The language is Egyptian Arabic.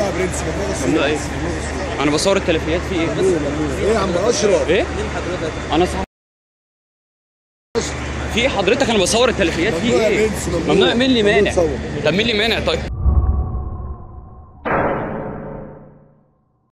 يا برنس ممنوع الصوت. ممنوع ايه؟ ممنوع انا بصور التلفيات في ايه بس الصوت. ايه يا عم اشرف ايه انا صح في إيه حضرتك انا بصور التلفيات في ممنوع يا ايه برنس، ممنوع. ممنوع مين اللي ممنوع مانع تصور. طب مين اللي مانع طيب